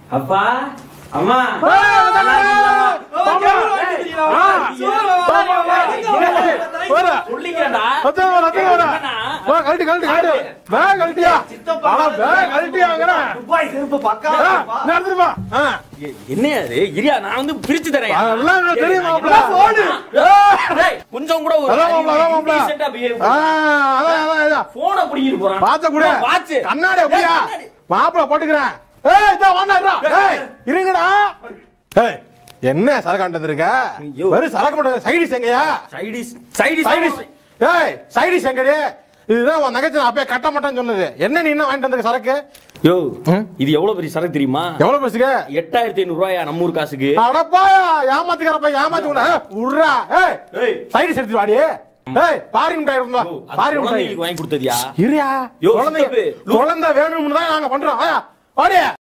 அப்பா அம்மா சொல்லிக்கிறேன்டா கழட்டி கழட்டி கழட்டி பேக் கழட்டியா ஆனா பேக் கழட்டியாங்கிறேன் துபாய் செருப்பு பக்கா நடந்துருப்பா என்னையா இது இரியா நான் வந்து பிரிச்சு தரேன் அதெல்லாம் எனக்கு தெரியும் மாப்பிள. டேய், கொஞ்சம் கூட ஒரு அதான் மாப்பிள, அதான் மாப்பிள. decent ஆ behave ஆ, பண்ணு. அதான், அதான், அதான். போனை பிடிக்கிட்டு போறான் பாத்த கூட வாட்ச் கண்ணாடி அப்படியா மாப்பிள போட்டுக்கிறேன் ஏய் இதோ வாண்டாடா ஏய் இருங்கடா ஏய் என்ன சரக்கு ஆண்டு இருக்க ஐயோ. வெறும் சரக்கு மட்டும் சைடிஸ் எங்கயா சைடிஸ் சைடிஸ் சைடிஸ் ஏய் சைடிஸ் எங்கடி இதுதான் உன் நகைச்சு நான் அப்பயே கட்ட மாட்டேன்னு சொன்னது என்ன நீ என்ன வாங்கிட்டு வந்திருக்க சரக்கு யோ ம்? இது எவ்வளவு பெரிய சரக்கு தெரியுமா எவ்வளவு பேசுக எட்டாயிரத்தி ஐநூறு ரூபாயா நம்ம ஊர் காசுக்கு அடப்பாயா ஏமாத்துக்கிறப்ப ஏமாத்தி விட உட்றா ஏய் ஏய். சைடிஸ் எடுத்து வாடி ஏய் பாரி மிட்டாய் இருந்தா யோ, அது பாரி மிட்டாய் குழந்தைங்களுக்கு வாங்கி கொடுத்ததியா இருயா யோ, குழந்தை சித்தப்பு. குழந்தை வேணும்னு தான் நாங்க பண்றோம் வாயா வாடி